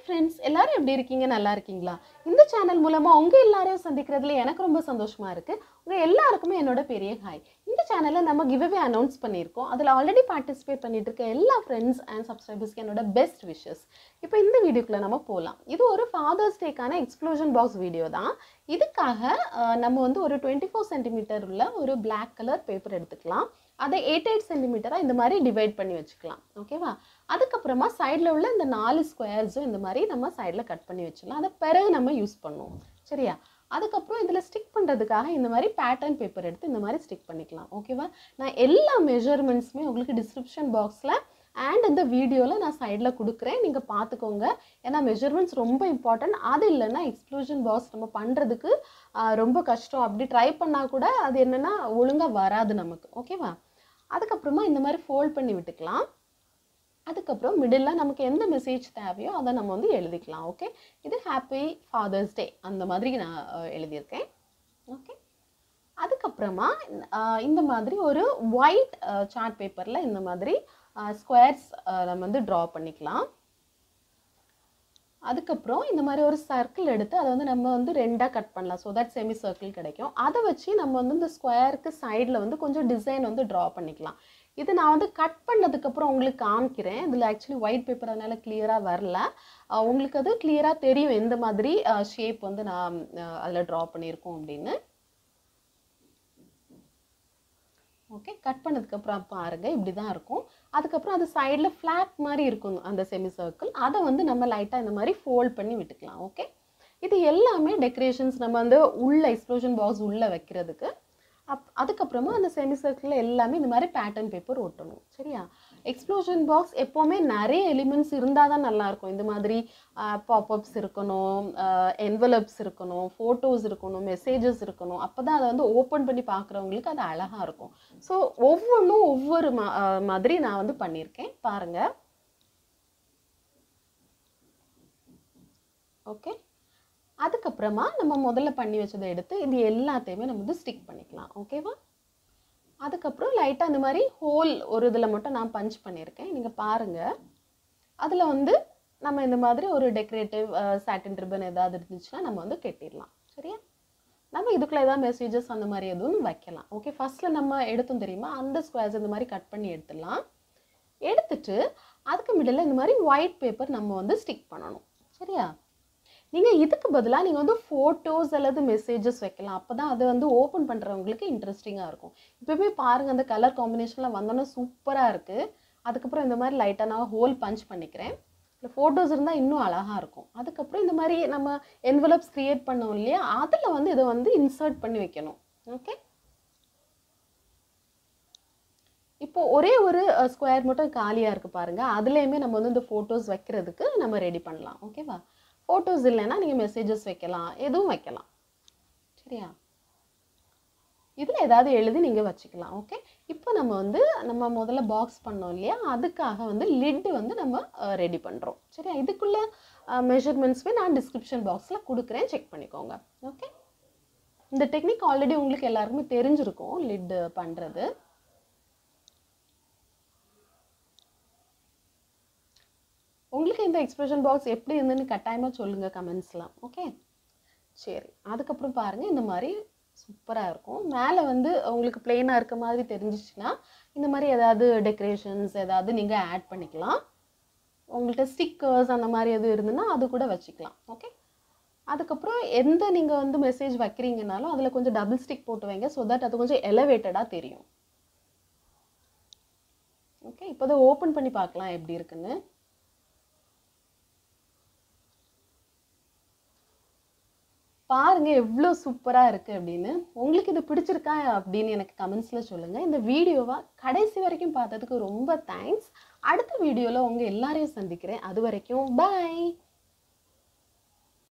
friends எல்லாரும் எப்படி இருக்கீங்க நல்லா இருக்கீங்களா இந்த சேனல் மூலமா உங்க எல்லாரையும் சந்திக்கிறதுல எனக்கு ரொம்ப சந்தோஷமா இருக்கு உங்க எல்லாருக்குமே என்னோட பெரிய ஹாய் இந்த சேனல்ல நம்ம கிவ்அவே அனௌன்ஸ் பண்ணியிருக்கோம் அதில் ஆல்ரெடி பார்ட்டிசிபேட் பண்ணிட்டு இருக்க எல்லா ஃப்ரெண்ட்ஸ் அண்ட் சப்ஸ்கிரைபர்ஸ்க்கு என்னோட பெஸ்ட் விஷஸ் இப்போ இந்த வீடியோக்குள்ள நம்ம போகலாம் இது ஒரு ஃபாதர்ஸ் டேக்கான எக்ஸ்ப்ளோஷன் பாக்ஸ் வீடியோ தான் இதுக்காக அஹ், நம்ம வந்து ஒரு டுவெண்ட்டி ஃபோர் சென்டிமீட்டர் உள்ள ஒரு Black கலர் பேப்பர் எடுத்துக்கலாம் அதை எயிட் எயிட் சென்டிமீட்டராக இந்த மாதிரி டிவைட் பண்ணி வச்சுக்கலாம் ஓகேவா அதுக்கப்புறமா சைடில் உள்ள இந்த நாலு ஸ்கொயர்ஸும் இந்த மாதிரி நம்ம சைடில் கட் பண்ணி வச்சிடலாம் அதை பிறகு நம்ம யூஸ் பண்ணுவோம் சரியா அதுக்கப்புறம் இதில் ஸ்டிக் பண்ணுறதுக்காக இந்த மாதிரி பேட்டர்ன் பேப்பர் எடுத்து இந்த மாதிரி ஸ்டிக் பண்ணிக்கலாம் ஓகேவா நான் எல்லா மெஷர்மெண்ட்ஸுமே உங்களுக்கு டிஸ்கிரிப்ஷன் பாக்ஸில் அண்ட் இந்த வீடியோவில் நான் சைடில் கொடுக்குறேன் நீங்கள் பார்த்துக்கோங்க ஏன்னா மெஷர்மெண்ட்ஸ் ரொம்ப இம்பார்ட்டன்ட் அது இல்லைன்னா எக்ஸ்ப்ளோஷன் பாக்ஸ் நம்ம பண்ணுறதுக்கு ரொம்ப கஷ்டம் அப்படி ட்ரை பண்ணால் கூட அது என்னென்னா ஒழுங்காக வராது நமக்கு ஓகேவா அதுக்கப்புறமா இந்த மாதிரி ஃபோல்ட் பண்ணி விட்டுக்கலாம் அதுக்கப்புறம் மிடில் நமக்கு எந்த மெசேஜ் தேவையோ அதை நம்ம வந்து எழுதிக்கலாம் ஓகே இது ஹாப்பி ஃபாதர்ஸ் டே அந்த மாதிரி நான் அஹ், எழுதியிருக்கேன் ஓகே அதுக்கப்புறமா அஹ், இந்த மாதிரி ஒரு ஒயிட் சார்ட் பேப்பரில் இந்த மாதிரி ஸ்கொயர்ஸ் நம்ம வந்து ட்ரா பண்ணிக்கலாம் அதுக்கப்புறம் இந்த மாதிரி ஒரு சர்க்கிள் எடுத்து அதை வந்து நம்ம வந்து ரெண்டாக கட் பண்ணலாம் ஸோ தட் செமி சர்க்கிள் கிடைக்கும் அதை வச்சு நம்ம வந்து இந்த ஸ்கொயருக்கு சைடில் வந்து கொஞ்சம் டிசைன் வந்து ட்ரா பண்ணிக்கலாம் இது நான் வந்து கட் பண்ணதுக்கப்புறம் உங்களுக்கு காமிக்கிறேன் இதில் ஆக்சுவலி ஒயிட் பேப்பர் அதனால கிளியராக வரல அஹ் உங்களுக்கு அது கிளியராக தெரியும் எந்த மாதிரி ஷேப் வந்து நான் அதில் ட்ரா பண்ணியிருக்கோம் அப்படின்னு ஓகே கட் பண்ணதுக்கப்புறம் பாருங்கள் இப்படி தான் இருக்கும் அதுக்கப்புறம் அது சைடில் ஃப்ளாட் மாதிரி இருக்கும் அந்த செமி சர்க்கிள் அதை வந்து நம்ம லைட்டாக இந்த மாதிரி ஃபோல்ட் பண்ணி விட்டுக்கலாம் ஓகே இது எல்லாமே டெக்கரேஷன்ஸ் நம்ம வந்து உள்ள எக்ஸ்ப்ளோஷன் பாக்ஸ் உள்ளே வைக்கிறதுக்கு அப் அதுக்கப்புறமா அந்த செமி சர்க்கிளில் எல்லாமே இந்த மாதிரி பேட்டர்ன் பேப்பர் ஒட்டணும் சரியா எக்ஸ்ப்ளோஷன் பாக்ஸ் எப்போவுமே நிறைய எலிமெண்ட்ஸ் இருந்தால் தான் நல்லாயிருக்கும் இந்த மாதிரி பாப்அப்ஸ் இருக்கணும் என்வலப்ஸ் இருக்கணும் ஃபோட்டோஸ் இருக்கணும் மெசேஜஸ் இருக்கணும் அப்போ தான் அதை வந்து ஓப்பன் பண்ணி பார்க்குறவங்களுக்கு அது அழகாக இருக்கும் ஸோ ஒவ்வொன்றும் ஒவ்வொரு மா அஹ் மாதிரி நான் வந்து பண்ணியிருக்கேன் பாருங்கள் ஓகே அதுக்கப்புறமா நம்ம முதல்ல பண்ணி வச்சதை எடுத்து இது எல்லாத்தையுமே நம்ம வந்து ஸ்டிக் பண்ணிக்கலாம் ஓகேவா அதுக்கப்புறம் லைட்டாக இந்த மாதிரி ஹோல் ஒரு இதில் மட்டும் நான் பஞ்ச் பண்ணியிருக்கேன் நீங்கள் பாருங்கள் அதில் வந்து நம்ம இந்த மாதிரி ஒரு டெக்கரேட்டிவ் சாட்டின் ரிப்பன் ஏதாவது இருந்துச்சுன்னா நம்ம வந்து கெட்டிடலாம் சரியா நம்ம இதுக்குள்ள ஏதாவது மெசேஜஸ் அந்த மாதிரி எதுவும் வைக்கலாம் ஓகே ஃபர்ஸ்ட்டில் நம்ம எடுத்தோம் தெரியுமா அந்த ஸ்கொயர்ஸ் இந்த மாதிரி கட் பண்ணி எடுத்துடலாம் எடுத்துட்டு அதுக்கு மிடில் இந்த மாதிரி ஒயிட் பேப்பர் நம்ம வந்து ஸ்டிக் பண்ணணும் சரியா நீங்கள் இதுக்கு பதிலாக நீங்கள் வந்து ஃபோட்டோஸ் அல்லது மெசேஜஸ் வைக்கலாம் அப்போ தான் அது வந்து ஓப்பன் பண்ணுறவங்களுக்கு இன்ட்ரெஸ்டிங்காக இருக்கும் இப்போவே பாருங்கள் அந்த கலர் காம்பினேஷனில் வந்தோன்னே சூப்பராக இருக்குது அதுக்கப்புறம் இந்த மாதிரி லைட்டாக நான் ஹோல் பஞ்ச் பண்ணிக்கிறேன் இல்லை ஃபோட்டோஸ் இருந்தால் இன்னும் அழகாக இருக்கும் அதுக்கப்புறம் இந்த மாதிரி நம்ம என்வலப்ஸ் க்ரியேட் பண்ணோம் இல்லையா அதில் வந்து இதை வந்து இன்சர்ட் பண்ணி வைக்கணும் ஓகே இப்போ ஒரே ஒரு ஸ்கொயர் மட்டும் காலியாக இருக்குது பாருங்கள் அதுலேயுமே நம்ம வந்து இந்த ஃபோட்டோஸ் வைக்கிறதுக்கு நம்ம ரெடி பண்ணலாம் ஓகேவா ஃபோட்டோஸ் இல்லைன்னா நீங்கள் மெசேஜஸ் வைக்கலாம் எதுவும் வைக்கலாம் சரியா இதில் ஏதாவது எழுதி நீங்கள் வச்சுக்கலாம் ஓகே இப்போ நம்ம வந்து நம்ம முதல்ல பாக்ஸ் பண்ணோம் இல்லையா அதுக்காக வந்து லிட்டு வந்து நம்ம ரெடி பண்ணுறோம் சரியா இதுக்குள்ள மெஷர்மெண்ட்ஸுமே நான் டிஸ்கிரிப்ஷன் பாக்ஸில் கொடுக்குறேன் செக் பண்ணிக்கோங்க ஓகே இந்த டெக்னிக் ஆல்ரெடி உங்களுக்கு எல்லாருக்குமே தெரிஞ்சிருக்கும் லிட் பண்ணுறது உங்களுக்கு இந்த எக்ஸ்பிரஷன் பாக்ஸ் எப்படி இருந்துன்னு கட்டாயமாக சொல்லுங்கள் கமெண்ட்ஸ்லாம் ஓகே சரி அதுக்கப்புறம் பாருங்கள் இந்த மாதிரி சூப்பராக இருக்கும் மேலே வந்து உங்களுக்கு பிளெயினாக இருக்க மாதிரி தெரிஞ்சிச்சுன்னா இந்த மாதிரி ஏதாவது டெக்கரேஷன்ஸ் ஏதாவது நீங்கள் ஆட் பண்ணிக்கலாம் உங்கள்கிட்ட ஸ்டிக்கர்ஸ் அந்த மாதிரி எதுவும் இருந்துன்னா அது கூட வச்சுக்கலாம் ஓகே அதுக்கப்புறம் எந்த நீங்கள் வந்து மெசேஜ் வைக்கிறீங்கனாலும் அதில் கொஞ்சம் டபுள் ஸ்டிக் போட்டு வைங்க ஸோ தட் அது கொஞ்சம் எலவேட்டடாக தெரியும் ஓகே இப்போ அதை ஓப்பன் பண்ணி பார்க்கலாம் எப்படி இருக்குன்னு பாருங்க எவ்வளோ சூப்பராக இருக்குது அப்படின்னு உங்களுக்கு இது பிடிச்சிருக்கா அப்படின்னு எனக்கு கமெண்ட்ஸில் சொல்லுங்கள் இந்த வீடியோவை கடைசி வரைக்கும் பார்த்ததுக்கு ரொம்ப தேங்க்ஸ் அடுத்த வீடியோவில் உங்கள் எல்லாரையும் சந்திக்கிறேன் அது வரைக்கும் பாய்